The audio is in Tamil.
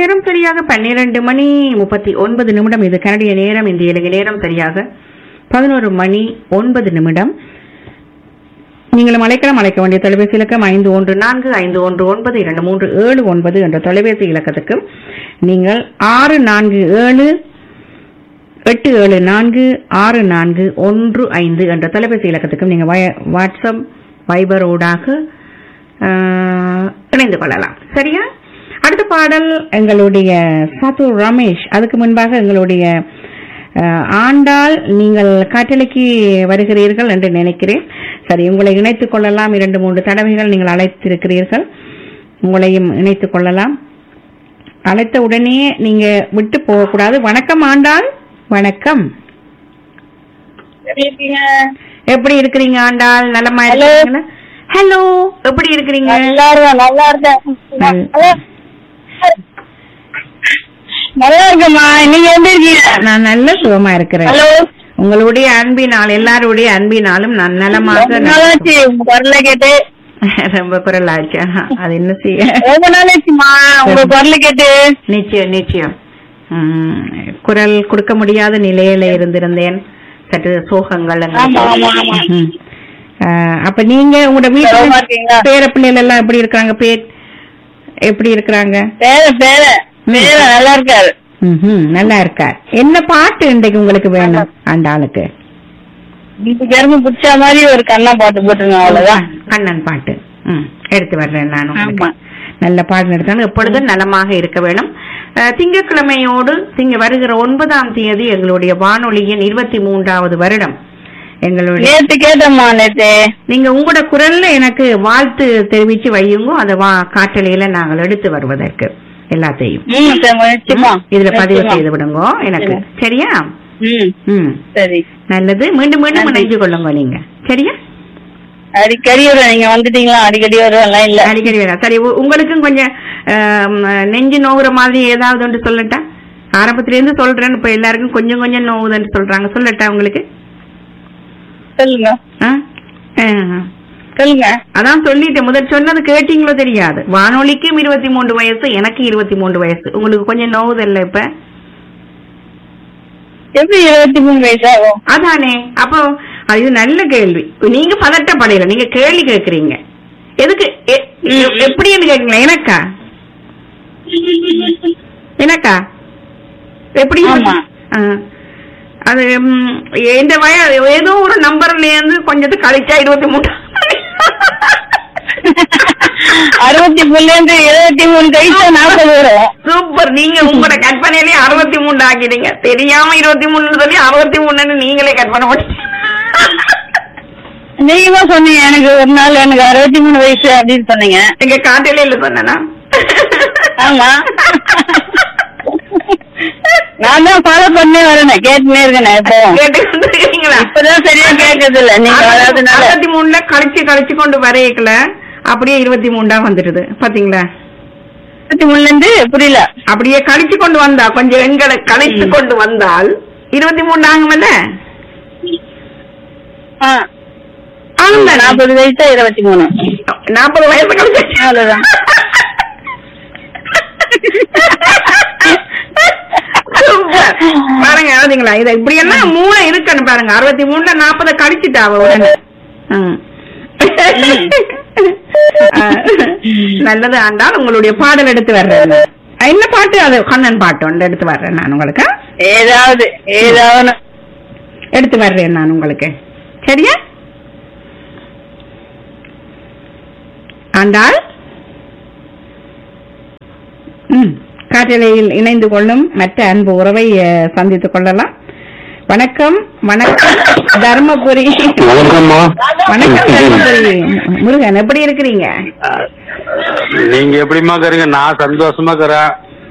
நேரம் சரியாக பன்னிரண்டு மணி முப்பத்தி ஒன்பது நிமிடம் இது கனடிய நேரம் இந்திய இலங்கை நேரம் சரியாக பதினோரு மணி ஒன்பது நிமிடம் நீங்களும் அழைக்கலாம் அழைக்க வேண்டிய தொலைபேசி இலக்கம் ஐந்து ஒன்று நான்கு ஐந்து ஒன்று ஒன்பது இரண்டு மூன்று ஏழு ஒன்பது என்ற தொலைபேசி இலக்கத்துக்கு நீங்கள் ஆறு நான்கு ஏழு எட்டு ஏழு நான்கு ஆறு நான்கு ஒன்று ஐந்து என்ற தொலைபேசி இலக்கத்துக்கும் நீங்கள் வய- வாட்ஸ்அப் வைபர் ஊடாக ஆஹ், இணைந்து கொள்ளலாம் சரியா அடுத்த பாடல் எங்களுடைய சாத்து ரமேஷ் அதுக்கு முன்பாக எங்களுடைய ஆஹ், ஆண்டாள் நீங்கள் காற்றலைக்கு வருகிறீர்கள் என்று நினைக்கிறேன் சரி உங்களை இணைத்துக் கொள்ளலாம் இரண்டு மூன்று தடவைகள் நீங்கள் அழைத்திருக்கிறீர்கள் உங்களையும் இணைத்துக் கொள்ளலாம் அழைத்த உடனே நீங்க விட்டு போகக்கூடாது வணக்கம் ஆண்டாள் வணக்கம் எப்படி இருக்கீங்க எப்படி இருக்கிறீங்க ஆண்டாள் நலமா Hello. இருக்கீங்களா ஹலோ எப்படி இருக்கிறீங்க நல்லா இருக்கேன் நல்லா இருக்கேன் நல்- நல்லா- நல்லா இருக்கேம்மா நீங்க எப்படி இருக்கீங்க நான் நல்ல சுகமா இருக்கிறேன் ஹலோ உங்களுடைய அன்பினால் எல்லாருடைய அன்பினாலும் நான் நலமாக ரொம்ப நாளாச்சு உங்க குரல கேட்டு ரொம்ப குரல் ஆச்சு ஆஹா, அது என்ன செய்ய ரொம்ப நாளாச்சுமா உங்க குரல கேட்டு நிச்சயம் நிச்சயம் உம், குரல் கொடுக்க முடியாத நிலையில இருந்திருந்தேன் சற்று சோகங்கள் எங்களுக்கு. ஆமா, ஆமா, ஆமா. ம். ஆஹ், அப்ப நீங்க உங்களோட சுகமா வீட்டுல இருக்கீங்களா? பேர பிள்ளைகள் எல்லாம் எப்படி இருக்காங்க பேர் எப்படி இருக்கிறாங்க பேர பேர பேர நல்லா இருக்காரு ம்ஹும், நல்லா இருக்கார் என்ன பாட்டு இன்றைக்கு உங்களுக்கு வேணும் அந்த ஆளுக்கு உங்களுக்கு யாருமே பிடிச்ச மாதிரி ஒரு கண்ணா பாட்டு போட்டுருங்க அவ்வளவுதான் கண்ணன் பாட்டு ம் எடுத்து வர்றேன் நான் உங்களுக்கு. ஆமா. நல்ல பாட்டு எடுத்தாலும் எப்பொழுதும் நலமாக இருக்க வேணும் அஹ், திங்கட்கிழமையோடு திங்க வருகிற ஒன்பதாம் தேதி எங்களுடைய வானொலியின் இருபத்தி மூன்றாவது வருடம் எங்களுடைய நேத்து கேட்டம்மா நேத்து நீங்க உங்களோட குரல்ல எனக்கு வாழ்த்து தெரிவிச்சு வையுங்க அதை வா காற்றலையில நாங்கள் எடுத்து வருவதற்கு எல்லாத்தையும் ம் சரி, நிச்சயமா இதுல பதிவு நிச்சயமா. செய்து விடுங்க எனக்கு சரியா ம் ம் சரி நல்லது மீண்டும் மீண்டும் நன்றி. இணைஞ்சு கொள்ளுங்க நீங்க சரியா அடிக்கடி வருவேன் நீங்க வந்துட்டீங்களா அடிக்கடி வருவேன்லாம் இல்ல அடிக்கடி வேணாம் சரி உ- உங்களுக்கும் கொஞ்சம் ஆம், நெஞ்சு நோவுற மாதிரி ஏதாவது ஒன்று சொல்லட்டா ஆரம்பத்துல இருந்து சொல்றேன்னு இப்ப எல்லாருக்கும் கொஞ்சம் கொஞ்சம் நோவுதுன்னு சொல்றாங்க சொல்லட்டா உங்களுக்கு சொல்லுங்க ஆ? ஆ. சொல்லுங்க அதான் சொல்லிட்டேன் முதல் சொன்னது கேட்டீங்களோ தெரியாது வானொலிக்கும் இருபத்தி மூன்று வயசு எனக்கு இருபத்தி மூன்று வயசு உங்களுக்கு கொஞ்சம் நோவுதல்ல இப்ப எப்படி இருபத்தி மூணு வயசு ஆகும் அதானே அப்போ அது இது நல்ல கேள்வி நீங்க பதட்டப்படையில நீங்க கேள்வி கேக்குறீங்க எதுக்கு எ- எ- எப்படின்னு கேக்குறீங்களா எனக்கா எனக்கா எப்படி ஆமா. ஆ. அது ம், எந்த வய ஏதோ ஒரு நம்பர்ல இருந்து கொஞ்சத்தை கழிச்சா இருபத்தி மூணு அறுபத்தி மூணுல இருந்து இருபத்தி மூணு கழிச்சா நாற்பது வரும் சூப்பர் நீங்க உங்களோட கற்பனையிலே அறுபத்தி மூணு ஆக்கிட்டீங்க தெரியாம இருபத்தி மூணுன்னு சொல்லி அறுபத்தி மூணுன்னு நீங்களே கற்பனை பண்ணி நீங்க தான் சொன்னீங்க எனக்கு ஒரு நாள் எனக்கு அறுபத்தி மூணு வயசு அப்படின்னு சொன்னீங்க எங்க காட்டில இல்ல சொன்னா ஆமா நான் தான் ஃபாலோ பண்ணே வரேன் கேட்டுனே இருக்கேன் இப்போ கேட்டுக்கீங்களா இப்பதான் சரியா கேட்கறது இல்ல நீங்க வராதனால அறுபத்தி மூணுல கழிச்சு கழிச்சு கொண்டு வரையக்கல அப்படியே இருபத்தி மூணா வந்துடுது பாத்தீங்களா இருபத்தி மூணுல இருந்து புரியல அப்படியே கழிச்சு கொண்டு வந்தா கொஞ்சம் எண்களை கழிச்சு கொண்டு வந்தால் இருபத்தி மூணு ஆகுமல்ல ஆ. ஆகும் தானே? நாற்பது வயசு இருபத்தி மூணு நாற்பது வயசு கழிச்சு அவ்வளவுதான். சூப்பர். பாருங்க அழுதிங்களா இத இப்படி எல்லாம் மூணு இருக்குன்னு பாருங்க அறுபத்தி மூணுல நாற்பதை கழிச்சுட்டா அவ உடனே ம். ஆ, நல்லது ஆண்டால் உங்களுடைய பாடல் எடுத்து வர்றேன் என்ன பாட்டு அது கண்ணன் பாட்டு ஒன்று எடுத்து வர்றேன் நான் உங்களுக்கு ஏதாவது ஏதாவது எடுத்து வர்றேன் நான் உங்களுக்கு சரியா ஆண்டாள் ம் காற்றலையில் இணைந்து கொள்ளும் மற்ற அன்பு உறவை அஹ், சந்தித்துக் கொள்ளலாம் வணக்கம் வணக்கம் தர்மபுரி வணக்கம்மா வணக்கம் தர்மபுரி முருகன் எப்படி இருக்கிறீங்க நீங்க எப்படிமா இருக்கிறீங்க நான் சந்தோஷமா இருக்கிறேன்